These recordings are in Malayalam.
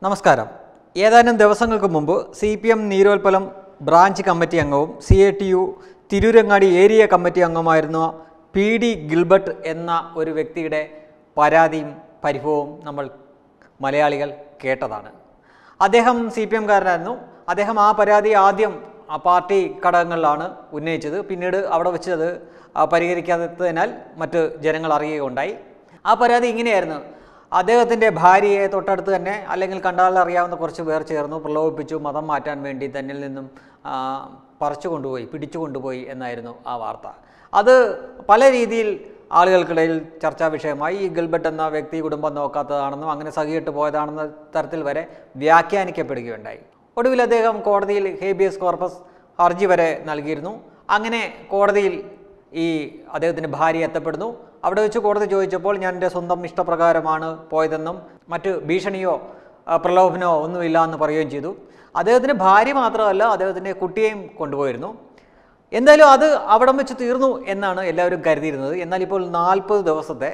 നമസ്കാരം ഏതാനും ദിവസങ്ങൾക്ക് മുമ്പ് C P M Neerolppalam branch committee അംഗവും C I T U Tirurangadi area committee അംഗമായിരുന്ന പി ഡി ഗിൽബർട്ട് എന്ന ഒരു വ്യക്തിയുടെ പരാതിയും പരിഭവവും നമ്മൾ മലയാളികൾ കേട്ടതാണ് അദ്ദേഹം സി പി എംകാരനായിരുന്നു അദ്ദേഹം ആ പരാതി ആദ്യം ആ പാർട്ടി ഘടകങ്ങളിലാണ് ഉന്നയിച്ചത് പിന്നീട് അവിടെ വെച്ച് അത് ആ, പരിഹരിക്കാത്തതിനാൽ മറ്റ് ജനങ്ങൾ അറിയുകയുണ്ടായി ആ പരാതി ഇങ്ങനെയായിരുന്നു അദ്ദേഹത്തിൻ്റെ ഭാര്യയെ തൊട്ടടുത്ത് തന്നെ അല്ലെങ്കിൽ കണ്ടാൽ അറിയാവുന്ന കുറച്ച് പേർ ചേർന്നു പ്രലോഭിപ്പിച്ചു മതം മാറ്റാൻ വേണ്ടി തന്നിൽ നിന്നും ആ, പറിച്ചു കൊണ്ടുപോയി പിടിച്ചു കൊണ്ടുപോയി എന്നായിരുന്നു ആ വാർത്ത അത് പല രീതിയിൽ ആളുകൾക്കിടയിൽ ചർച്ചാ വിഷയമായി ഈ ഗിൽബർട്ട് എന്ന വ്യക്തി കുടുംബം നോക്കാത്തതാണെന്നും അങ്ങനെ സഹിയിട്ട് പോയതാണെന്ന തരത്തിൽ വരെ വ്യാഖ്യാനിക്കപ്പെടുകയുണ്ടായി ഒടുവിൽ അദ്ദേഹം കോടതിയിൽ ഹേബിയസ് കോർപ്പസ് ഹർജി വരെ നൽകിയിരുന്നു അങ്ങനെ കോടതിയിൽ ഈ അദ്ദേഹത്തിൻ്റെ ഭാര്യ എത്തപ്പെടുന്നു അവിടെ വെച്ച് കോടതി ചോദിച്ചപ്പോൾ ഞാൻ എൻ്റെ സ്വന്തം ഇഷ്ടപ്രകാരമാണ് പോയതെന്നും മറ്റ് ഭീഷണിയോ ആ, പ്രലോഭനമോ ഒന്നുമില്ല എന്ന് പറയുകയും ചെയ്തു അദ്ദേഹത്തിൻ്റെ ഭാര്യ മാത്രമല്ല അദ്ദേഹത്തിൻ്റെ കുട്ടിയെയും കൊണ്ടുപോയിരുന്നു എന്തായാലും അത് അവിടം വെച്ച് തീർന്നു എന്നാണ് എല്ലാവരും കരുതിയിരുന്നത് എന്നാൽ ഇപ്പോൾ നാൽപ്പത് ദിവസത്തെ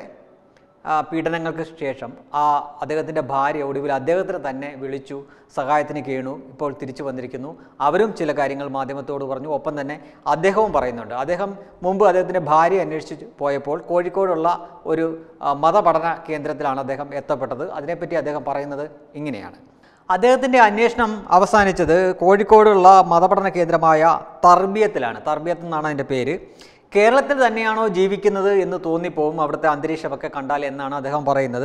ആ, പീഡനങ്ങൾക്ക് ശേഷം ആ അദ്ദേഹത്തിൻ്റെ ഭാര്യ ഒടുവിൽ അദ്ദേഹത്തിന് തന്നെ വിളിച്ചു സഹായത്തിന് കേണു ഇപ്പോൾ തിരിച്ചു വന്നിരിക്കുന്നു അവരും ചില കാര്യങ്ങൾ മാധ്യമത്തോട് പറഞ്ഞു ഒപ്പം തന്നെ അദ്ദേഹവും പറയുന്നുണ്ട് അദ്ദേഹം മുമ്പ് അദ്ദേഹത്തിൻ്റെ ഭാര്യ അന്വേഷിച്ച് പോയപ്പോൾ കോഴിക്കോടുള്ള ഒരു ആ, മതപഠന കേന്ദ്രത്തിലാണ് അദ്ദേഹം എത്തപ്പെട്ടത് അതിനെപ്പറ്റി അദ്ദേഹം പറയുന്നത് ഇങ്ങനെയാണ് അദ്ദേഹത്തിൻ്റെ അന്വേഷണം അവസാനിച്ചത് കോഴിക്കോടുള്ള മതപഠന കേന്ദ്രമായ തർബിയത്തിലാണ് തർബിയത്ത് എന്നാണ് അതിൻ്റെ പേര് കേരളത്തിൽ തന്നെയാണോ ജീവിക്കുന്നത് എന്ന് തോന്നിപ്പോവും അവിടുത്തെ അന്തരീക്ഷമൊക്കെ കണ്ടാൽ എന്നാണ് അദ്ദേഹം പറയുന്നത്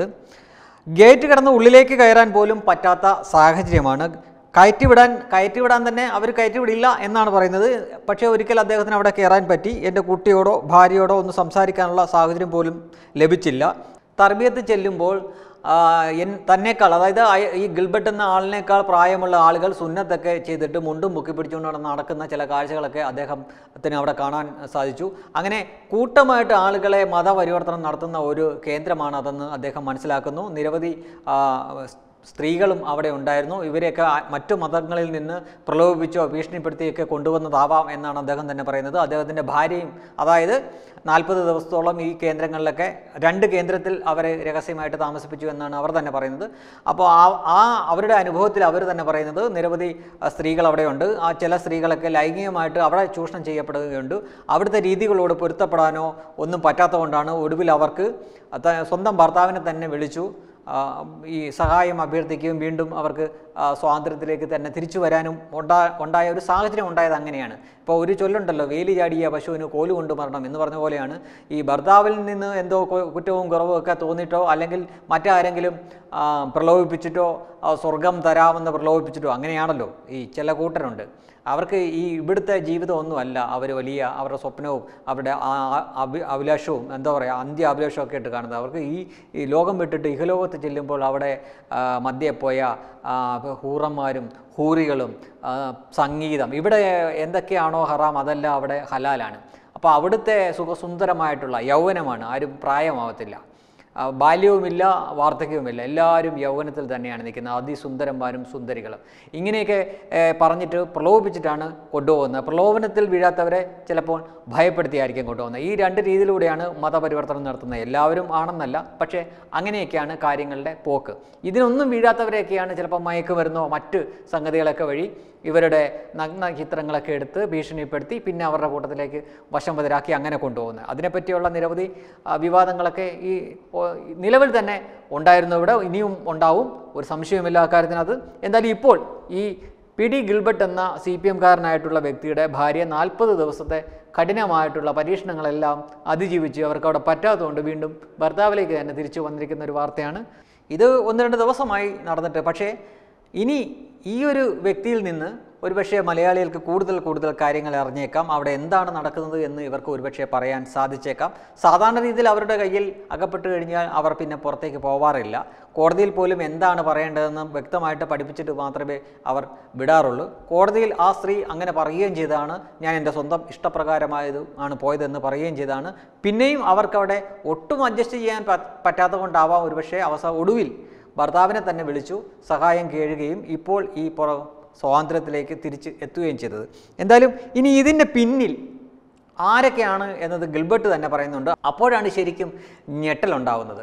ഗേറ്റ് കടന്ന് ഉള്ളിലേക്ക് കയറാൻ പോലും പറ്റാത്ത സാഹചര്യമാണ് കയറ്റിവിടാൻ കയറ്റിവിടാൻ തന്നെ അവർ കയറ്റിവിടില്ല എന്നാണ് പറയുന്നത് പക്ഷേ ഒരിക്കൽ അദ്ദേഹത്തിന് അവിടെ കയറാൻ പറ്റി എൻ്റെ കുട്ടിയോടോ ഭാര്യയോടോ ഒന്ന് സംസാരിക്കാനുള്ള സാഹചര്യം പോലും ലഭിച്ചില്ല തർബിയത്ത് ചെല്ലുമ്പോൾ ആ, എൻ തന്നേക്കാൾ അതായത് അയ- ഈ ഗിൽബർട്ട് എന്ന ആളിനേക്കാൾ പ്രായമുള്ള ആളുകൾ സുന്നത്തൊക്കെ ചെയ്തിട്ട് മുണ്ടും മുക്കി പിടിച്ചുകൊണ്ട് നടന്ന് നടക്കുന്ന ചില കാഴ്ചകളൊക്കെ അദ്ദേഹത്തിന് അവിടെ കാണാൻ സാധിച്ചു അങ്ങനെ കൂട്ടമായിട്ട് ആളുകളെ മതപരിവർത്തനം നടത്തുന്ന ഒരു കേന്ദ്രമാണ് അതെന്ന് അദ്ദേഹം മനസ്സിലാക്കുന്നു നിരവധി ആ, സ്ത്രീകളും അവിടെ ഉണ്ടായിരുന്നു ഇവരെയൊക്കെ ആ- മറ്റു മതങ്ങളിൽ നിന്ന് പ്രലോഭിപ്പിച്ചോ ഭീഷണിപ്പെടുത്തിയൊക്കെ കൊണ്ടുവന്നതാവാം എന്നാണ് അദ്ദേഹം തന്നെ പറയുന്നത് അദ്ദേഹത്തിൻ്റെ ഭാര്യയും അതായത് നാൽപ്പത് ദിവസത്തോളം ഈ കേന്ദ്രങ്ങളിലൊക്കെ രണ്ട് കേന്ദ്രത്തിൽ അവരെ രഹസ്യമായിട്ട് താമസിപ്പിച്ചു എന്നാണ് അവർ തന്നെ പറയുന്നത് അപ്പോൾ ആ ആ അവരുടെ അനുഭവത്തിൽ അവർ തന്നെ പറയുന്നത് നിരവധി ആ, സ്ത്രീകൾ അവിടെയുണ്ട് ആ ചില സ്ത്രീകളൊക്കെ ലൈംഗികമായിട്ട് അവിടെ ചൂഷണം ചെയ്യപ്പെടുകയുണ്ട് അവിടുത്തെ രീതികളോട് പൊരുത്തപ്പെടാനോ ഒന്നും പറ്റാത്തതുകൊണ്ടാണ് ഒടുവിൽ അവർക്ക് ത- സ്വന്തം ഭർത്താവിനെ തന്നെ വിളിച്ചു ആ, ഈ സഹായം അഭ്യർത്ഥിക്കുകയും വീണ്ടും അവർക്ക് ആ, സ്വാതന്ത്ര്യത്തിലേക്ക് തന്നെ തിരിച്ചു വരാനും ഉണ്ടാ ഉണ്ടായ ഒരു സാഹചര്യം ഉണ്ടായത് അങ്ങനെയാണ് ഇപ്പോൾ ഒരു ചൊല്ലുണ്ടല്ലോ വേലി ചാടിയ പശുവിന് കോല് കൊണ്ട് മരണം എന്ന് പറഞ്ഞ പോലെയാണ് ഈ ഭർത്താവിൽ നിന്ന് എന്തോ കു- കുറ്റവും കുറവും ഒക്കെ തോന്നിയിട്ടോ അല്ലെങ്കിൽ മറ്റാരെങ്കിലും ആ, പ്രലോഭിപ്പിച്ചിട്ടോ ആ, സ്വർഗം തരാമെന്ന് പ്രലോഭിപ്പിച്ചിട്ടോ അങ്ങനെയാണല്ലോ ഈ ചില കൂട്ടരുണ്ട് അവർക്ക് ഈ ഇവിടുത്തെ ജീവിതം ഒന്നുമല്ല അവർ വലിയ അവരുടെ സ്വപ്നവും അവരുടെ ആ ആ അഭി അഭിലാഷവും എന്താ പറയുക അന്ത്യ അഭിലാഷവും ഒക്കെ ഇട്ട് കാണുന്നത് അവർക്ക് ഈ ഈ ലോകം വിട്ടിട്ട് ഇഹലോകത്ത് ചെല്ലുമ്പോൾ അവിടെ ആ, മധ്യേ പോയ ആ, ഹൂറന്മാരും ഹൂറികളും ആ, സംഗീതം ഇവിടെ എന്തൊക്കെയാണോ ഹറാം അതെല്ലാം അവിടെ ഹലാലാണ് അപ്പോൾ അവിടുത്തെ സുഖസുന്ദരമായിട്ടുള്ള യൗവനമാണ് ആരും പ്രായമാവത്തില്ല ആ, ബാല്യവുമില്ല വാർദ്ധക്യവുമില്ല എല്ലാവരും യൗവനത്തിൽ തന്നെയാണ് നിൽക്കുന്നത് അതിസുന്ദരന്മാരും സുന്ദരികളും ഇങ്ങനെയൊക്കെ ഏ, പറഞ്ഞിട്ട് പ്രലോഭിപ്പിച്ചിട്ടാണ് കൊണ്ടുപോകുന്നത് പ്രലോഭനത്തിൽ വീഴാത്തവരെ ചിലപ്പോൾ ഭയപ്പെടുത്തിയായിരിക്കും കൊണ്ടുപോകുന്നത് ഈ രണ്ട് രീതിയിലൂടെയാണ് മതപരിവർത്തനം നടത്തുന്നത് എല്ലാവരും ആണെന്നല്ല പക്ഷേ അങ്ങനെയൊക്കെയാണ് കാര്യങ്ങളുടെ പോക്ക് ഇതിനൊന്നും വീഴാത്തവരെയൊക്കെയാണ് ചിലപ്പോൾ മയക്കുമരുന്നോ മറ്റ് സംഗതികളൊക്കെ വഴി ഇവരുടെ നഗ്ന ചിത്രങ്ങളൊക്കെ എടുത്ത് ഭീഷണിപ്പെടുത്തി പിന്നെ അവരുടെ കൂട്ടത്തിലേക്ക് വശംവതരാക്കി അങ്ങനെ കൊണ്ടുപോകുന്നത് അതിനെപ്പറ്റിയുള്ള നിരവധി ആ, വിവാദങ്ങളൊക്കെ ഈ ഓ, നിലവിൽ തന്നെ ഉണ്ടായിരുന്നു ഇവിടെ ഇനിയും ഉണ്ടാവും ഒരു സംശയവുമില്ല അക്കാര്യത്തിനകത്ത് എന്തായാലും ഇപ്പോൾ ഈ പി ഡി ഗിൽബർട്ട് എന്ന സി പി എംകാരനായിട്ടുള്ള വ്യക്തിയുടെ ഭാര്യ നാൽപ്പത് ദിവസത്തെ കഠിനമായിട്ടുള്ള പരീക്ഷണങ്ങളെല്ലാം അതിജീവിച്ച് അവർക്ക് അവിടെ പറ്റാത്തതുകൊണ്ട് വീണ്ടും ഭർത്താവിലേക്ക് തന്നെ തിരിച്ചു വന്നിരിക്കുന്ന ഒരു വാർത്തയാണ് ഇത് ഒന്ന് രണ്ട് ദിവസമായി നടന്നിട്ട് പക്ഷേ ഇനി ഈ ഒരു വ്യക്തിയിൽ നിന്ന് ഒരുപക്ഷെ മലയാളികൾക്ക് കൂടുതൽ കൂടുതൽ കാര്യങ്ങൾ അറിഞ്ഞേക്കാം അവിടെ എന്താണ് നടക്കുന്നത് എന്ന് ഇവർക്ക് ഒരുപക്ഷെ പറയാൻ സാധിച്ചേക്കാം സാധാരണ രീതിയിൽ അവരുടെ കയ്യിൽ അകപ്പെട്ട് കഴിഞ്ഞാൽ അവർ പിന്നെ പുറത്തേക്ക് പോവാറില്ല കോടതിയിൽ പോലും എന്താണ് പറയേണ്ടതെന്ന് വ്യക്തമായിട്ട് പഠിപ്പിച്ചിട്ട് മാത്രമേ അവർ വിടാറുള്ളൂ കോടതിയിൽ ആ സ്ത്രീ അങ്ങനെ പറയുകയും ചെയ്താണ് ഞാൻ എൻ്റെ സ്വന്തം ഇഷ്ടപ്രകാരമായത് ആണ് പോയതെന്ന് പറയുകയും ചെയ്താണ് പിന്നെയും അവർക്കവിടെ ഒട്ടും അഡ്ജസ്റ്റ് ചെയ്യാൻ പ- പറ്റാത്തത് കൊണ്ടാവാം ഒരുപക്ഷെ അവസാന ഒടുവിൽ ഭർത്താവിനെ തന്നെ വിളിച്ചു സഹായം കേഴുകയും ഇപ്പോൾ ഈ പുറ സ്വാതന്ത്ര്യത്തിലേക്ക് തിരിച്ച് എത്തുകയും ചെയ്തത് എന്തായാലും ഇനി ഇതിൻ്റെ പിന്നിൽ ആരൊക്കെയാണ് എന്നത് ഗിൽബർട്ട് തന്നെ പറയുന്നുണ്ട് അപ്പോഴാണ് ശരിക്കും ഞെട്ടലുണ്ടാവുന്നത്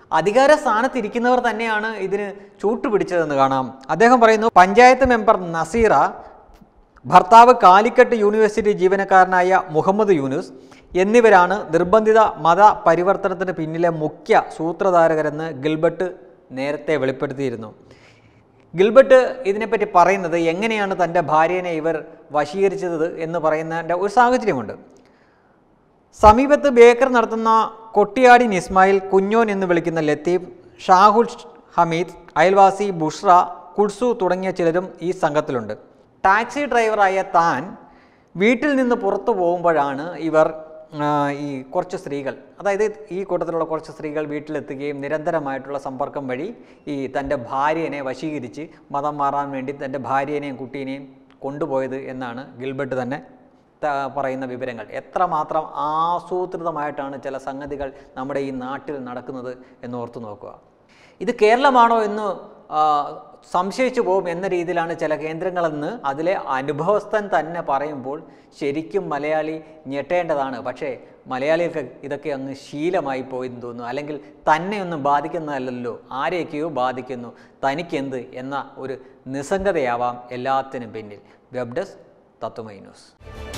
അധികാര സ്ഥാനത്തിരിക്കുന്നവർ തന്നെയാണ് ഇതിന് ചൂട്ടുപിടിച്ചതെന്ന് കാണാം അദ്ദേഹം പറയുന്നു പഞ്ചായത്ത് മെമ്പർ നസീറ ഭർത്താവ് കാലിക്കറ്റ് യൂണിവേഴ്സിറ്റി ജീവനക്കാരനായ മുഹമ്മദ് യൂനുസ് എന്നിവരാണ് നിർബന്ധിത മത പരിവർത്തനത്തിന് പിന്നിലെ മുഖ്യ സൂത്രധാരകരെന്ന് ഗിൽബർട്ട് നേരത്തെ വെളിപ്പെടുത്തിയിരുന്നു ഗിൽബർട്ട് ഇതിനെപ്പറ്റി പറയുന്നത് എങ്ങനെയാണ് തൻ്റെ ഭാര്യനെ ഇവർ വശീകരിച്ചത് എന്ന് പറയുന്നതിൻ്റെ ഒരു സാഹചര്യമുണ്ട് സമീപത്ത് ബേക്കർ നടത്തുന്ന കൊട്ടിയാടി ഇസ്മായിൽ കുഞ്ഞോൻ എന്ന് വിളിക്കുന്ന ലത്തീഫ് ഷാഹുൽ ഹമീദ് അയൽവാസി ബുഷ്ര കുഡ്സു തുടങ്ങിയ ചിലരും ഈ സംഘത്തിലുണ്ട് ടാക്സി ഡ്രൈവറായ താൻ വീട്ടിൽ നിന്ന് പുറത്തു പോകുമ്പോഴാണ് ഇവർ ആ, ഈ കുറച്ച് സ്ത്രീകൾ അതായത് ഈ കൂട്ടത്തിലുള്ള കുറച്ച് സ്ത്രീകൾ വീട്ടിലെത്തുകയും നിരന്തരമായിട്ടുള്ള സമ്പർക്കം വഴി ഈ തൻ്റെ ഭാര്യനെ വശീകരിച്ച് മതം മാറാൻ വേണ്ടി തൻ്റെ ഭാര്യനെയും കുട്ടീനെയും കൊണ്ടുപോയത് എന്നാണ് ഗിൽബർട്ട് തന്നെ ത- പറയുന്ന വിവരങ്ങൾ എത്രമാത്രം ആസൂത്രിതമായിട്ടാണ് ചില സംഗതികൾ നമ്മുടെ ഈ നാട്ടിൽ നടക്കുന്നത് എന്ന് ഓർത്തു നോക്കുക ഇത് കേരളമാണോ എന്ന് ആ, സംശയിച്ചു പോകും എന്ന രീതിയിലാണ് ചില കേന്ദ്രങ്ങളെന്ന് അതിലെ അനുഭവസ്ഥൻ തന്നെ പറയുമ്പോൾ ശരിക്കും മലയാളി ഞെട്ടേണ്ടതാണ് പക്ഷേ മലയാളികൾക്ക് ഇതൊക്കെ അങ്ങ് ശീലമായി പോയെന്ന് തോന്നുന്നു അല്ലെങ്കിൽ തന്നെ ഒന്നും ബാധിക്കുന്നതല്ലല്ലോ ആരെയൊക്കെയോ ബാധിക്കുന്നു തനിക്കെന്ത് എന്ന ഒരു നിസ്സംഗതയാവാം എല്ലാത്തിനും പിന്നിൽ വെബ് ഡെസ്ക് തത്വമൈ ന്യൂസ്